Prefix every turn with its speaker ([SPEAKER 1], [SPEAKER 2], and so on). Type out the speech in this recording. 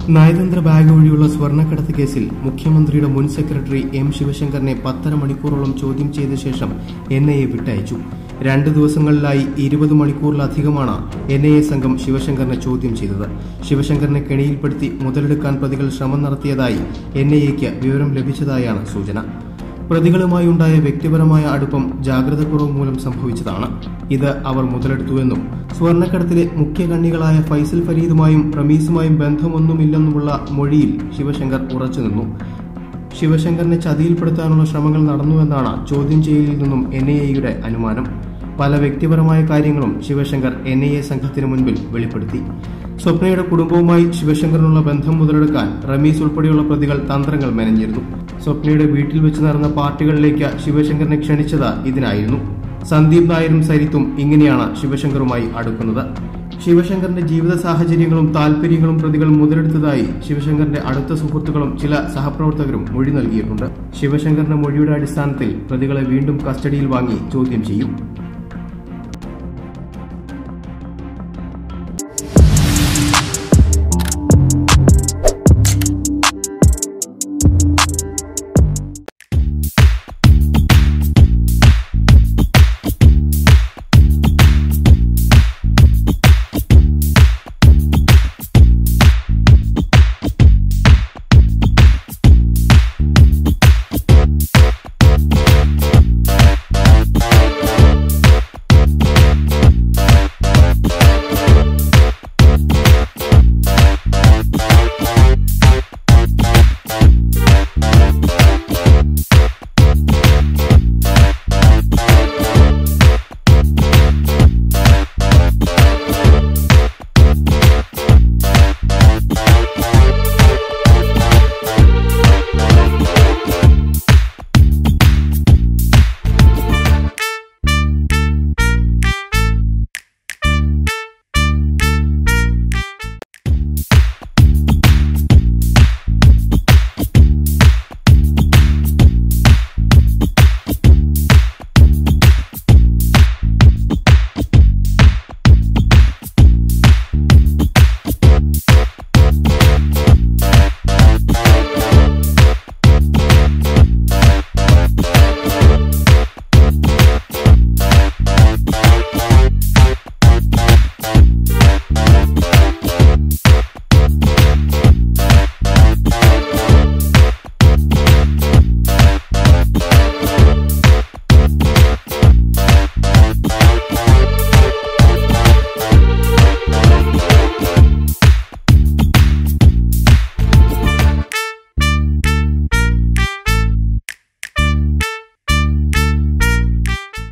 [SPEAKER 1] നയതന്ത്ര ബാഗ് വഴിയുള്ള സ്വർണ്ണക്കടത്ത് കേസിൽ മുഖ്യമന്ത്രിയുടെ മുൻ സെക്രട്ടറി എം ശിവശങ്കറിനെ പത്തര മണിക്കൂറോളം ചോദ്യം ചെയ്ത ശേഷം എൻ ഐ എ വിട്ടയച്ചു രണ്ട് ദിവസങ്ങളിലായി ഇരുപത് മണിക്കൂറിലധികമാണ് എൻ ഐ എ സംഘം ശിവശങ്കറിനെ ചോദ്യം ചെയ്തത് ശിവശങ്കറിനെ കെണിയിൽപ്പെടുത്തി മുതലെടുക്കാൻ പ്രതികൾ ശ്രമം നടത്തിയതായി എൻ ഐ എക്ക് വിവരം ലഭിച്ചതായാണ് സൂചന പ്രതികളുമായുണ്ടായ വ്യക്തിപരമായ അടുപ്പം ജാഗ്രതക്കുറവ് മൂലം സംഭവിച്ചതാണ് ഇത് അവർ മുതലെടുത്തുവെന്നും സ്വർണ്ണക്കടത്തിലെ മുഖ്യ കണ്ണികളായ ഫൈസൽ ഫരീദുമായും റമീസുമായും ബന്ധമൊന്നുമില്ലെന്നുമുള്ള മൊഴിയിൽ ശിവശങ്കർ ഉറച്ചുനിന്നു ശിവശങ്കറിനെ ചതിയിൽപ്പെടുത്താനുള്ള ശ്രമങ്ങൾ നടന്നുവെന്നാണ് ചോദ്യം ചെയ്യലിൽ നിന്നും എൻ ഐ എയുടെ അനുമാനം പല വ്യക്തിപരമായ കാര്യങ്ങളും ശിവശങ്കർ എൻ ഐ എ സംഘത്തിന് മുൻപിൽ വെളിപ്പെടുത്തി സ്വപ്നയുടെ കുടുംബവുമായി ശിവശങ്കറിനുള്ള ബന്ധം മുതലെടുക്കാൻ റമീസ് ഉൾപ്പെടെയുള്ള പ്രതികൾ തന്ത്രങ്ങൾ മെനഞ്ഞിരുന്നു സ്വപ്നയുടെ വീട്ടിൽ വെച്ച് നടന്ന പാർട്ടികളിലേക്ക് ശിവശങ്കറിനെ ക്ഷണിച്ചത് ഇതിനായിരുന്നു സന്ദീപ് നായരും സരിത്തും ഇങ്ങനെയാണ് ശിവശങ്കറുമായി അടുക്കുന്നത് ശിവശങ്കറിന്റെ ജീവിത സാഹചര്യങ്ങളും താൽപര്യങ്ങളും പ്രതികൾ മുതലെടുത്തതായി ശിവശങ്കറിന്റെ അടുത്ത സുഹൃത്തുക്കളും ചില സഹപ്രവർത്തകരും മൊഴി നൽകിയിട്ടുണ്ട് ശിവശങ്കറിന്റെ മൊഴിയുടെ അടിസ്ഥാനത്തിൽ പ്രതികളെ വീണ്ടും കസ്റ്റഡിയിൽ വാങ്ങി ചോദ്യം ചെയ്യും